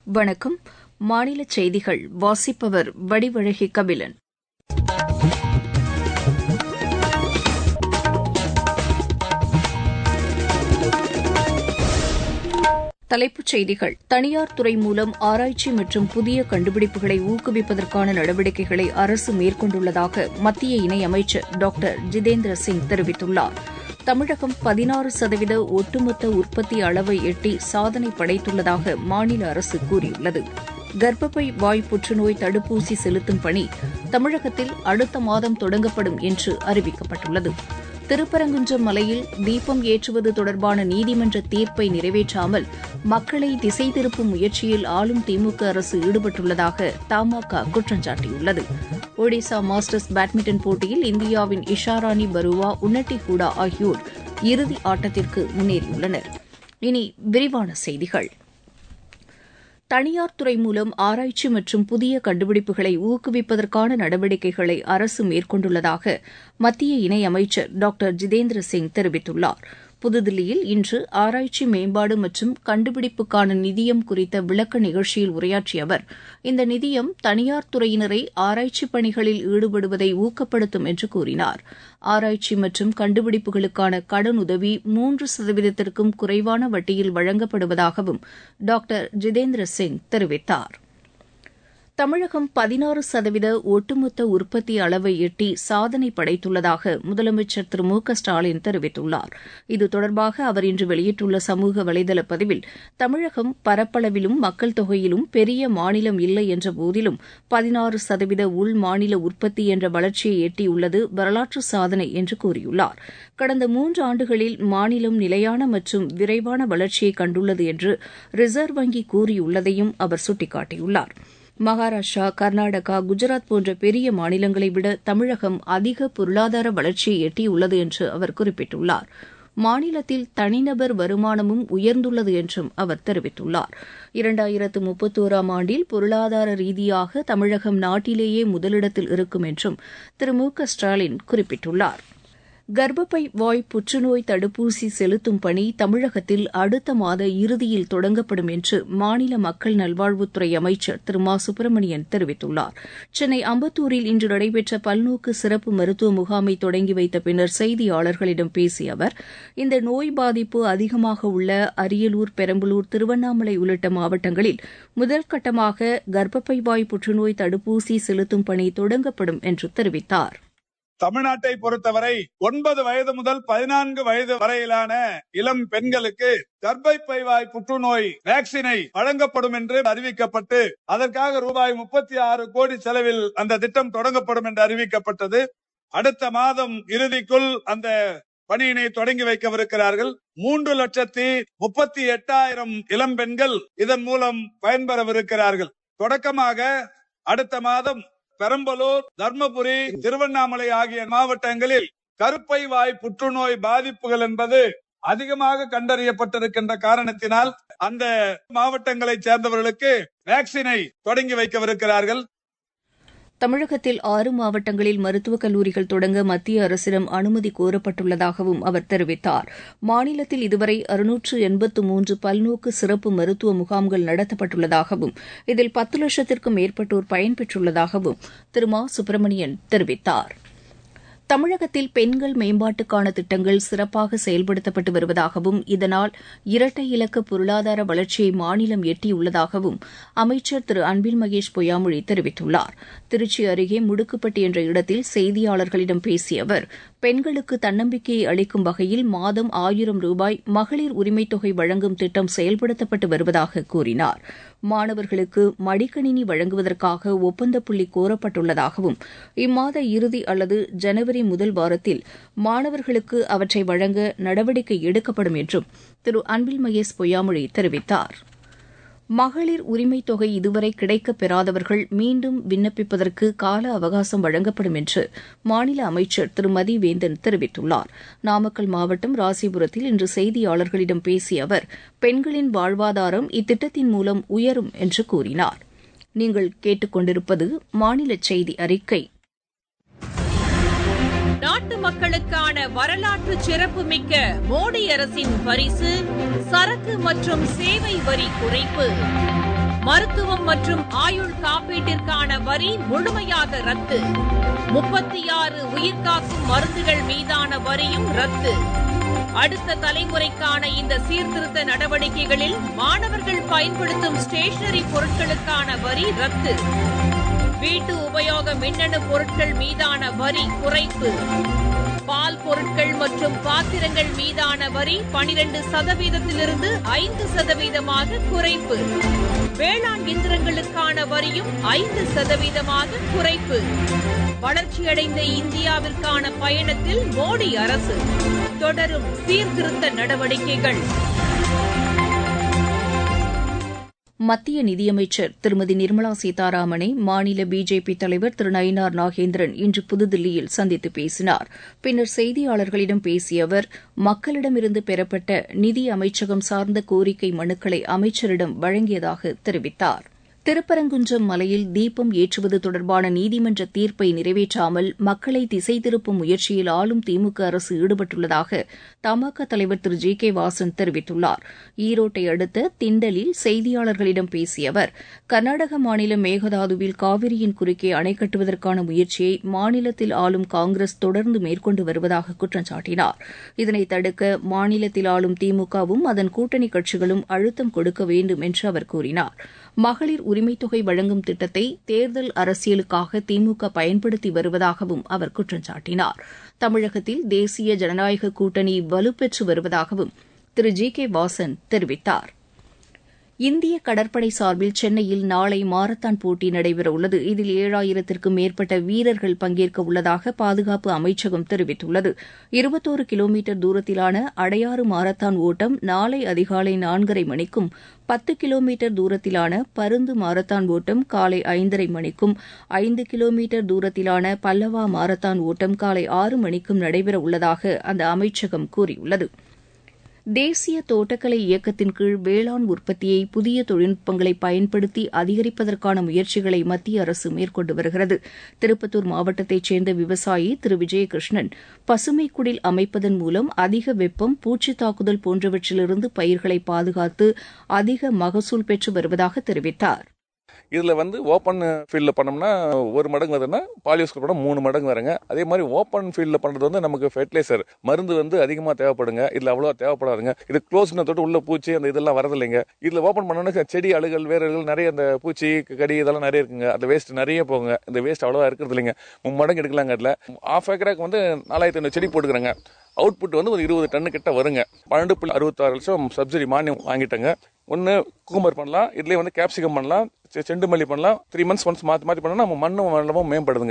வணக்கம் மாநில செய்திகள் வாசிப்பவர் வடிவழகி கபிலன் தலைப்புச் செய்திகள் தனியார் துறை மூலம் ஆராய்ச்சி மற்றும் புதிய கண்டுபிடிப்புகளை ஊக்குவிப்பதற்கான நடவடிக்கைகளை அரசு மேற்கொண்டுள்ளதாக மத்திய இணையமைச்சர் டாக்டர் ஜிதேந்திர சிங் தெரிவித்துள்ளார் தமிழகம் பதினாறு சதவீத ஒட்டுமொத்த உற்பத்தி அளவை எட்டி சாதனை படைத்துள்ளதாக மாநில அரசு கூறியுள்ளது கர்ப்பப்பை வாய் புற்றுநோய் தடுப்பூசி செலுத்தும் பணி தமிழகத்தில் அடுத்த மாதம் தொடங்கப்படும் என்று அறிவிக்கப்பட்டுள்ளது திருப்பரங்குன்றம் மலையில் தீபம் ஏற்றுவது தொடர்பான நீதிமன்ற தீர்ப்பை நிறைவேற்றாமல் மக்களை திசை திருப்பும் முயற்சியில் ஆளும் திமுக அரசு ஈடுபட்டுள்ளதாக தமாக குற்றம் சாட்டியுள்ளது ஒடிசா மாஸ்டர்ஸ் பேட்மிண்டன் போட்டியில் இந்தியாவின் இஷாராணி பருவா உன்னட்டி ஹூடா ஆகியோர் இறுதி ஆட்டத்திற்கு முன்னேறியுள்ளனர் இனி விரிவான செய்திகள் தனியார் துறை மூலம் ஆராய்ச்சி மற்றும் புதிய கண்டுபிடிப்புகளை ஊக்குவிப்பதற்கான நடவடிக்கைகளை அரசு மேற்கொண்டுள்ளதாக மத்திய இணையமைச்சர் டாக்டர் ஜிதேந்திர சிங் தெரிவித்துள்ளார் புதுதில்லியில் இன்று ஆராய்ச்சி மேம்பாடு மற்றும் கண்டுபிடிப்புக்கான நிதியம் குறித்த விளக்க நிகழ்ச்சியில் உரையாற்றிய அவர் இந்த நிதியம் தனியார் துறையினரை ஆராய்ச்சி பணிகளில் ஈடுபடுவதை ஊக்கப்படுத்தும் என்று கூறினார் ஆராய்ச்சி மற்றும் கண்டுபிடிப்புகளுக்கான கடனுதவி மூன்று சதவீதத்திற்கும் குறைவான வட்டியில் வழங்கப்படுவதாகவும் டாக்டர் ஜிதேந்திர சிங் தெரிவித்தாா் தமிழகம் பதினாறு சதவீத ஒட்டுமொத்த உற்பத்தி அளவை எட்டி சாதனை படைத்துள்ளதாக முதலமைச்சர் திரு மு க ஸ்டாலின் தெரிவித்துள்ளார் இது தொடர்பாக அவர் இன்று வெளியிட்டுள்ள சமூக வலைதள பதிவில் தமிழகம் பரப்பளவிலும் மக்கள் தொகையிலும் பெரிய மாநிலம் இல்லை என்ற போதிலும் பதினாறு சதவீத உள் மாநில உற்பத்தி என்ற வளர்ச்சியை எட்டியுள்ளது வரலாற்று சாதனை என்று கூறியுள்ளார் கடந்த மூன்று ஆண்டுகளில் மாநிலம் நிலையான மற்றும் விரைவான வளர்ச்சியை கண்டுள்ளது என்று ரிசர்வ் வங்கி கூறியுள்ளதையும் அவர் சுட்டிக்காட்டியுள்ளார் மகாராஷ்டிரா கர்நாடகா குஜராத் போன்ற பெரிய மாநிலங்களை விட தமிழகம் அதிக பொருளாதார வளர்ச்சியை எட்டியுள்ளது என்று அவர் குறிப்பிட்டுள்ளார் மாநிலத்தில் தனிநபர் வருமானமும் உயர்ந்துள்ளது என்றும் அவர் தெரிவித்துள்ளார் இரண்டாயிரத்து முப்பத்தோராம் ஆண்டில் பொருளாதார ரீதியாக தமிழகம் நாட்டிலேயே முதலிடத்தில் இருக்கும் என்றும் திரு மு க ஸ்டாலின் குறிப்பிட்டுள்ளாா் கர்ப்பப்பை வாய் புற்றுநோய் தடுப்பூசி செலுத்தும் பணி தமிழகத்தில் அடுத்த மாத இறுதியில் தொடங்கப்படும் என்று மாநில மக்கள் நல்வாழ்வுத்துறை அமைச்சர் திரு மா சுப்பிரமணியன் தெரிவித்துள்ளார் சென்னை அம்பத்தூரில் இன்று நடைபெற்ற பல்நோக்கு சிறப்பு மருத்துவ முகாமை தொடங்கி வைத்த பின்னர் செய்தியாளர்களிடம் பேசிய அவர் இந்த நோய் பாதிப்பு அதிகமாக உள்ள அரியலூர் பெரம்பலூர் திருவண்ணாமலை உள்ளிட்ட மாவட்டங்களில் முதல் கட்டமாக கர்ப்பப்பை வாய் புற்றுநோய் தடுப்பூசி செலுத்தும் பணி தொடங்கப்படும் என்று தெரிவித்தார் தமிழ்நாட்டை பொறுத்தவரை ஒன்பது வயது முதல் பதினான்கு வயது வரையிலான இளம் பெண்களுக்கு கர்ப்பை பைவாய் புற்றுநோய் வேக்சினை வழங்கப்படும் என்று அறிவிக்கப்பட்டு அதற்காக ரூபாய் முப்பத்தி ஆறு கோடி செலவில் அந்த திட்டம் தொடங்கப்படும் என்று அறிவிக்கப்பட்டது அடுத்த மாதம் இறுதிக்குள் அந்த பணியினை தொடங்கி வைக்கவிருக்கிறார்கள் மூன்று லட்சத்தி முப்பத்தி எட்டாயிரம் இளம் பெண்கள் இதன் மூலம் பயன்பெறவிருக்கிறார்கள் தொடக்கமாக அடுத்த மாதம் பெரம்பலூர் தர்மபுரி திருவண்ணாமலை ஆகிய மாவட்டங்களில் கருப்பை வாய் புற்றுநோய் பாதிப்புகள் என்பது அதிகமாக கண்டறியப்பட்டிருக்கின்ற காரணத்தினால் அந்த மாவட்டங்களைச் சேர்ந்தவர்களுக்கு வேக்சினை தொடங்கி வைக்கவிருக்கிறார்கள் தமிழகத்தில் ஆறு மாவட்டங்களில் மருத்துவக் கல்லூரிகள் தொடங்க மத்திய அரசிடம் அனுமதி கோரப்பட்டுள்ளதாகவும் அவர் தெரிவித்தார் மாநிலத்தில் இதுவரை அறுநூற்று எண்பத்து மூன்று பல்நோக்கு சிறப்பு மருத்துவ முகாம்கள் நடத்தப்பட்டுள்ளதாகவும் இதில் பத்து லட்சத்திற்கும் மேற்பட்டோர் பயன்பெற்றுள்ளதாகவும் திரு மா சுப்பிரமணியன் தெரிவித்தாா் தமிழகத்தில் பெண்கள் மேம்பாட்டுக்கான திட்டங்கள் சிறப்பாக செயல்படுத்தப்பட்டு வருவதாகவும் இதனால் இரட்டை இலக்க பொருளாதார வளர்ச்சியை மாநிலம் எட்டியுள்ளதாகவும் அமைச்சர் திரு அன்பில் மகேஷ் பொய்யாமொழி தெரிவித்துள்ளார் திருச்சி அருகே முடுக்குப்பட்டி என்ற இடத்தில் செய்தியாளர்களிடம் பேசிய அவர் பெண்களுக்கு தன்னம்பிக்கையை அளிக்கும் வகையில் மாதம் ஆயிரம் ரூபாய் மகளிர் உரிமைத் தொகை வழங்கும் திட்டம் செயல்படுத்தப்பட்டு வருவதாக கூறினார் மாணவர்களுக்கு மடிக்கணினி வழங்குவதற்காக ஒப்பந்த புள்ளி கோரப்பட்டுள்ளதாகவும் இம்மாத இறுதி அல்லது ஜனவரி முதல் வாரத்தில் மாணவர்களுக்கு அவற்றை வழங்க நடவடிக்கை எடுக்கப்படும் என்றும் திரு அன்பில் மகேஷ் பொய்யாமொழி தெரிவித்தாா் மகளிர் உரிமைத் தொகை இதுவரை கிடைக்கப் பெறாதவர்கள் மீண்டும் விண்ணப்பிப்பதற்கு கால அவகாசம் வழங்கப்படும் என்று மாநில அமைச்சர் திரு மதிவேந்தன் தெரிவித்துள்ளார் நாமக்கல் மாவட்டம் ராசிபுரத்தில் இன்று செய்தியாளர்களிடம் பேசிய அவர் பெண்களின் வாழ்வாதாரம் இத்திட்டத்தின் மூலம் உயரும் என்று கூறினார் நீங்கள் கேட்டுக்கொண்டிருப்பது மாநில செய்தி அறிக்கை நாட்டு மக்களுக்கான வரலாற்று சிறப்புமிக்க மோடி அரசின் பரிசு சரக்கு மற்றும் சேவை வரி குறைப்பு மருத்துவம் மற்றும் ஆயுள் காப்பீட்டிற்கான வரி முழுமையாக ரத்து முப்பத்தி ஆறு உயிர்காக்கும் மருந்துகள் மீதான வரியும் ரத்து அடுத்த தலைமுறைக்கான இந்த சீர்திருத்த நடவடிக்கைகளில் மாணவர்கள் பயன்படுத்தும் ஸ்டேஷனரி பொருட்களுக்கான வரி ரத்து வீட்டு உபயோக மின்னணு பொருட்கள் மீதான வரி குறைப்பு பால் பொருட்கள் மற்றும் பாத்திரங்கள் மீதான வரி பனிரெண்டு சதவீதத்திலிருந்து ஐந்து சதவீதமாக குறைப்பு வேளாண் இயந்திரங்களுக்கான வரியும் ஐந்து சதவீதமாக குறைப்பு வளர்ச்சியடைந்த இந்தியாவிற்கான பயணத்தில் மோடி அரசு தொடரும் சீர்திருத்த நடவடிக்கைகள் மத்திய நிதியமைச்சர் திருமதி நிர்மலா சீதாராமனை மாநில பிஜேபி தலைவர் திரு நயினார் நாகேந்திரன் இன்று புதுதில்லியில் சந்தித்து பேசினார் பின்னர் செய்தியாளர்களிடம் பேசிய அவர் மக்களிடமிருந்து பெறப்பட்ட நிதி அமைச்சகம் சார்ந்த கோரிக்கை மனுக்களை அமைச்சரிடம் வழங்கியதாக தெரிவித்தார் திருப்பரங்குன்றம் மலையில் தீபம் ஏற்றுவது தொடர்பான நீதிமன்ற தீர்ப்பை நிறைவேற்றாமல் மக்களை திசை திருப்பும் முயற்சியில் ஆளும் திமுக அரசு ஈடுபட்டுள்ளதாக தமாக தலைவர் திரு ஜி கே வாசன் தெரிவித்துள்ளார் ஈரோட்டை அடுத்த திண்டலில் செய்தியாளர்களிடம் பேசிய அவர் கர்நாடக மாநிலம் மேகதாதுவில் காவிரியின் குறுக்கே அணை கட்டுவதற்கான முயற்சியை மாநிலத்தில் ஆளும் காங்கிரஸ் தொடர்ந்து மேற்கொண்டு வருவதாக குற்றம் சாட்டினார் இதனை தடுக்க மாநிலத்தில் ஆளும் திமுகவும் அதன் கூட்டணி கட்சிகளும் அழுத்தம் கொடுக்க வேண்டும் என்று அவர் கூறினார் மகளிர் உரிமைத் தொகை வழங்கும் திட்டத்தை தேர்தல் அரசியலுக்காக திமுக பயன்படுத்தி வருவதாகவும் அவர் குற்றம் சாட்டினார் தமிழகத்தில் தேசிய ஜனநாயக கூட்டணி வலுப்பெற்று வருவதாகவும் திரு ஜி கே வாசன் தெரிவித்தார் இந்திய கடற்படை சார்பில் சென்னையில் நாளை மாரத்தான் போட்டி நடைபெறவுள்ளது இதில் ஏழாயிரத்திற்கும் மேற்பட்ட வீரர்கள் பங்கேற்க உள்ளதாக பாதுகாப்பு அமைச்சகம் தெரிவித்துள்ளது இருபத்தோரு கிலோமீட்டர் தூரத்திலான அடையாறு மாரத்தான் ஓட்டம் நாளை அதிகாலை நான்கரை மணிக்கும் பத்து கிலோமீட்டர் தூரத்திலான பருந்து மாரத்தான் ஓட்டம் காலை ஐந்தரை மணிக்கும் ஐந்து கிலோமீட்டர் தூரத்திலான பல்லவா மாரத்தான் ஓட்டம் காலை ஆறு மணிக்கும் நடைபெற உள்ளதாக அந்த அமைச்சகம் கூறியுள்ளது தேசிய தோட்டக்கலை இயக்கத்தின் கீழ் வேளாண் உற்பத்தியை புதிய தொழில்நுட்பங்களை பயன்படுத்தி அதிகரிப்பதற்கான முயற்சிகளை மத்திய அரசு மேற்கொண்டு வருகிறது திருப்பத்தூர் மாவட்டத்தைச் சேர்ந்த விவசாயி திரு விஜயகிருஷ்ணன் பசுமை குடில் அமைப்பதன் மூலம் அதிக வெப்பம் பூச்சி தாக்குதல் போன்றவற்றிலிருந்து பயிர்களை பாதுகாத்து அதிக மகசூல் பெற்று வருவதாக தெரிவித்தார் இதில் வந்து ஓப்பன் ஃபீல்டில் பண்ணோம்னா ஒரு மடங்கு வருதுன்னா பாலியோஸ் பண்ணால் மூணு மடங்கு வருங்க அதே மாதிரி ஓப்பன் ஃபீல்டில் பண்ணுறது வந்து நமக்கு ஃபெர்டிலைசர் மருந்து வந்து அதிகமாக தேவைப்படுங்க இதில் அவ்வளோ தேவைப்படாதுங்க இது க்ளோஸ் தொட்டு உள்ள பூச்சி அந்த இதெல்லாம் வரதில்லைங்க இதில் ஓப்பன் பண்ணோன்னா செடி அழுகல் வேர்கள் நிறைய அந்த பூச்சி கடி இதெல்லாம் நிறைய இருக்குங்க அந்த வேஸ்ட் நிறைய போகுங்க இந்த வேஸ்ட் அவ்வளோவா இருக்கிறது இல்லைங்க மடங்கு எடுக்கலாங்க அதில் ஆஃப் ஏக்கராக்கு வந்து நாலாயிரத்தி ஐநூறு செடி போட்டுக்கிறேங்க அவுட்புட் வந்து ஒரு இருபது டன்னு கிட்ட வருங்க பன்னெண்டு புள்ளி அறுபத்தாறு லட்சம் சப்சிடி மானியம் வாங்கிட்டேங்க ஒன்று குக்கும்பர் பண்ணலாம் இதுலேயே வந்து கேப்சிகம் பண்ணலாம் செண்டு மல்லி பண்ணலாம் த்ரீ மந்த்ஸ் ஒன்ஸ் மாற்றி மாற்றி பண்ணால் நம்ம மண்ணும் வளமும் மேம்படுதுங்க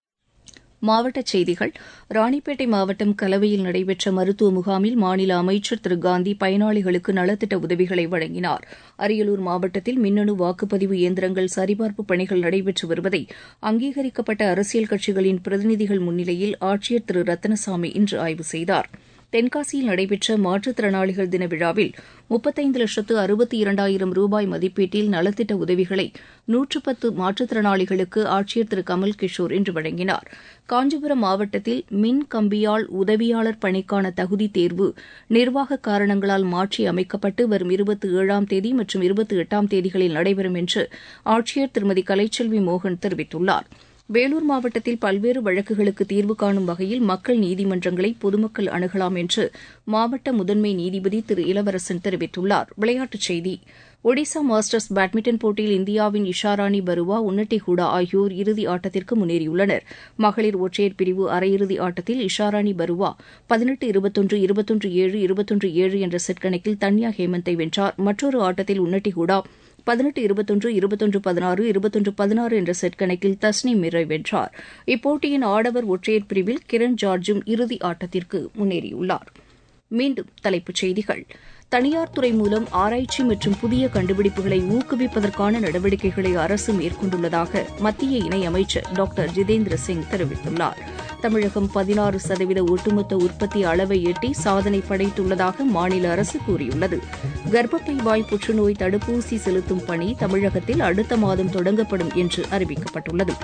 மாவட்டச் செய்திகள் ராணிப்பேட்டை மாவட்டம் கலவையில் நடைபெற்ற மருத்துவ முகாமில் மாநில அமைச்சர் திரு காந்தி பயனாளிகளுக்கு நலத்திட்ட உதவிகளை வழங்கினார் அரியலூர் மாவட்டத்தில் மின்னணு வாக்குப்பதிவு இயந்திரங்கள் சரிபார்ப்பு பணிகள் நடைபெற்று வருவதை அங்கீகரிக்கப்பட்ட அரசியல் கட்சிகளின் பிரதிநிதிகள் முன்னிலையில் ஆட்சியர் திரு ரத்தினசாமி இன்று ஆய்வு செய்தார் தென்காசியில் நடைபெற்ற மாற்றுத்திறனாளிகள் தின விழாவில் முப்பத்தைந்து லட்சத்து அறுபத்தி இரண்டாயிரம் ரூபாய் மதிப்பீட்டில் நலத்திட்ட உதவிகளை நூற்று பத்து மாற்றுத்திறனாளிகளுக்கு ஆட்சியர் திரு கமல் கிஷோர் இன்று வழங்கினார் காஞ்சிபுரம் மாவட்டத்தில் மின் கம்பியால் உதவியாளர் பணிக்கான தகுதி தேர்வு நிர்வாக காரணங்களால் மாற்றி அமைக்கப்பட்டு வரும் இருபத்தி ஏழாம் தேதி மற்றும் இருபத்தி எட்டாம் தேதிகளில் நடைபெறும் என்று ஆட்சியர் திருமதி கலைச்செல்வி மோகன் தெரிவித்துள்ளார் வேலூர் மாவட்டத்தில் பல்வேறு வழக்குகளுக்கு தீர்வு காணும் வகையில் மக்கள் நீதிமன்றங்களை பொதுமக்கள் அணுகலாம் என்று மாவட்ட முதன்மை நீதிபதி திரு இளவரசன் தெரிவித்துள்ளார் விளையாட்டுச் செய்தி ஒடிசா மாஸ்டர்ஸ் பேட்மிண்டன் போட்டியில் இந்தியாவின் இஷாராணி பருவா உன்னட்டி ஹூடா ஆகியோர் இறுதி ஆட்டத்திற்கு முன்னேறியுள்ளனர் மகளிர் ஒற்றையர் பிரிவு அரையிறுதி ஆட்டத்தில் இஷாராணி பருவா பதினெட்டு இருபத்தொன்று இருபத்தொன்று ஏழு இருபத்தொன்று ஏழு என்ற செட் கணக்கில் தன்யா ஹேமந்தை வென்றார் மற்றொரு ஆட்டத்தில் உன்னட்டி ஹூடா பதினெட்டு இருபத்தொன்று இருபத்தொன்று பதினாறு இருபத்தொன்று பதினாறு என்ற செட் கணக்கில் தஸ்னீம் மிரை வென்றார் இப்போட்டியின் ஆடவர் ஒற்றையர் பிரிவில் கிரண் ஜார்ஜும் இறுதி ஆட்டத்திற்கு முன்னேறியுள்ளார் மீண்டும் தலைப்புச் செய்திகள் தனியார் துறை மூலம் ஆராய்ச்சி மற்றும் புதிய கண்டுபிடிப்புகளை ஊக்குவிப்பதற்கான நடவடிக்கைகளை அரசு மேற்கொண்டுள்ளதாக மத்திய இணையமைச்சர் டாக்டர் ஜிதேந்திர சிங் தெரிவித்துள்ளார் தமிழகம் பதினாறு சதவீத ஒட்டுமொத்த உற்பத்தி அளவை எட்டி சாதனை படைத்துள்ளதாக மாநில அரசு கூறியுள்ளது கர்ப்பப்பை வாய் புற்றுநோய் தடுப்பூசி செலுத்தும் பணி தமிழகத்தில் அடுத்த மாதம் தொடங்கப்படும் என்று அறிவிக்கப்பட்டுள்ளது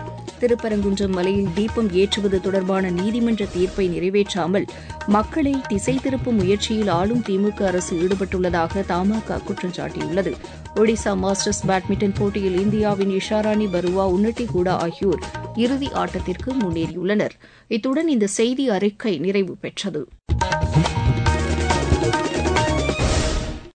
திருப்பரங்குன்றம் மலையில் தீபம் ஏற்றுவது தொடர்பான நீதிமன்ற தீர்ப்பை நிறைவேற்றாமல் மக்களை திசை திருப்பும் முயற்சியில் ஆளும் திமுக அரசு ஈடுபட்டுள்ளதாக தமாக குற்றம் சாட்டியுள்ளது ஒடிசா மாஸ்டர்ஸ் பேட்மிண்டன் போட்டியில் இந்தியாவின் இஷாராணி பருவா உன்னட்டி கூடா ஆகியோர் இறுதி ஆட்டத்திற்கு முன்னேறியுள்ளனர் இத்துடன் இந்த செய்தி அறிக்கை நிறைவு பெற்றது